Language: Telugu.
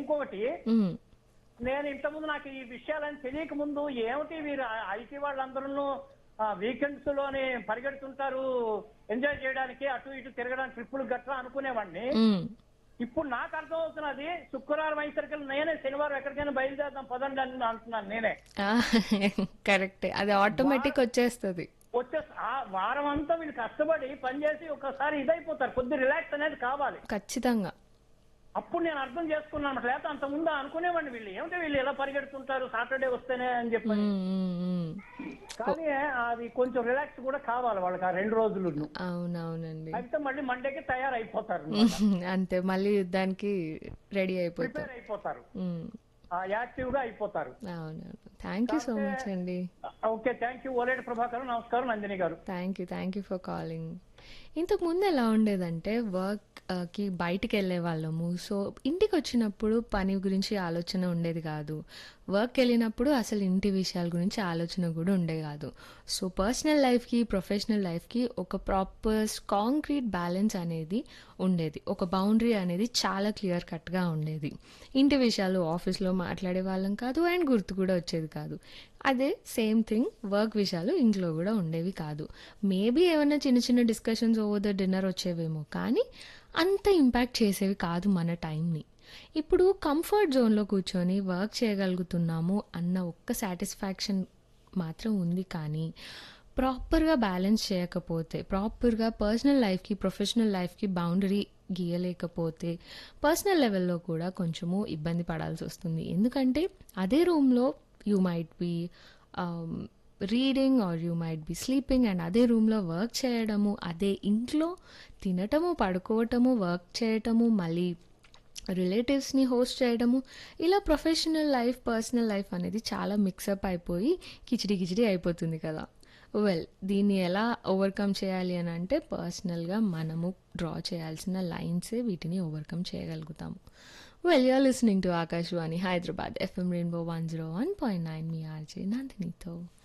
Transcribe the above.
ఇంకొకటి మ్మ్. నేను ఇంతకుముందు నాకు ఈ విషయాలని తెలియక ముందు ఏమిటి వీరు ఐటీ వాళ్ళందరూ వీకెండ్స్ లోని పరిగెడుతుంటారు ఎంజాయ్ చేయడానికి అటు ఇటు తిరగడానికి ట్రిప్పులు గట్రా అనుకునేవాడిని మ్మ్. ఇప్పుడు నాకు అర్థం అవుతున్నది శుక్రవారం అయ్యేసరికి నేనే శనివారం ఎక్కడికైనా బయలుదేరదాం పదండి అని అంటున్నాను నేనే ఆ, కరెక్టే అది ఆటోమేటిక్ వచ్చేస్తుంది వచ్చే ఆ వారం అంతా వీళ్ళు కష్టపడి పనిచేసి ఒకసారి ఇదైపోతారు కొద్ది రిలాక్స్ అనేది కావాలి ఖచ్చితంగా అప్పుడు నేను అర్థం చేసుకున్నాను అన్నమాట లేకపోతే అంత ముందు అనుకునేవాడిని వీళ్ళు ఏమిటి వీళ్ళు ఎలా పరిగెడుతుంటారు సాటర్డే వస్తేనే అని చెప్పి మ్మ్, మ్మ్, మ్మ్. కానీ అది కొంచెం రిలాక్స్ కూడా కావాలి వాళ్ళకి ఆ రెండు రోజులు అవునవునండి అయితే మళ్ళీ మండేకి తయారైపోతారు అంతే మళ్ళీ యుద్ధానికి రెడీ అయిపోతాం ప్రిపేర్ అయిపోతారు మ్మ్. యాక్టివ్ గా అయిపోతారు అవునవును థ్యాంక్ యూ సో మచ్ అండి okay thank you Oleti Prabhakar నమస్కారం నందిని గారు thank you thank you for calling ఇంతకు ముందు ఎలా ఉండేదంటే వర్క్ కి బయటికి వెళ్ళే వాళ్ళము సో ఇంటికి వచ్చినప్పుడు పని గురించి ఆలోచన ఉండేది కాదు వర్క్ వెళ్ళినప్పుడు అసలు ఇంటి విషయాల గురించి ఆలోచన కూడా ఉండేది కాదు సో పర్సనల్ లైఫ్కి ప్రొఫెషనల్ లైఫ్కి ఒక ప్రాపర్ కాంక్రీట్ బ్యాలెన్స్ అనేది ఉండేది ఒక బౌండరీ అనేది చాలా క్లియర్ కట్గా ఉండేది ఇంటి విషయాలు ఆఫీస్లో మాట్లాడే వాళ్ళం కాదు అండ్ గుర్తు కూడా వచ్చేది కాదు అదే సేమ్ థింగ్ వర్క్ విషయాలు ఇంట్లో కూడా ఉండేవి కాదు మేబీ ఏమైనా చిన్న చిన్న డిస్కషన్స్ ఓవర్ ద డిన్నర్ వచ్చేవేమో కానీ అంత ఇంపాక్ట్ చేసేవి కాదు మన టైంని ఇప్పుడు కంఫర్ట్ జోన్లో కూర్చొని వర్క్ చేయగలుగుతున్నాము అన్న ఒక్క సాటిస్ఫాక్షన్ మాత్రం ఉంది కానీ ప్రాపర్గా బ్యాలెన్స్ చేయకపోతే ప్రాపర్గా పర్సనల్ లైఫ్కి ప్రొఫెషనల్ లైఫ్కి బౌండరీ గీయలేకపోతే పర్సనల్ లెవెల్లో కూడా కొంచెము ఇబ్బంది పడాల్సి వస్తుంది ఎందుకంటే అదే రూమ్లో you might be reading or you might be sleeping and అదే రూమ్లో వర్క్ చేయడము అదే ఇంట్లో తినటము పడుకోవటము వర్క్ చేయటము మళ్ళీ రిలేటివ్స్ని హోస్ట్ చేయడము ఇలా ప్రొఫెషనల్ లైఫ్ పర్సనల్ లైఫ్ అనేది చాలా మిక్సప్ అయిపోయి కిచిడి కిచిడి అయిపోతుంది కదా వెల్ దీన్ని ఎలా ఓవర్కమ్ చేయాలి అని అంటే పర్సనల్గా మనము డ్రా చేయాల్సిన లైన్సే వీటిని ఓవర్కమ్ చేయగలుగుతాము well you're listening to Akashvani Hyderabad FM rainbow one zero one point nine మీ ఆర్జే నందినితో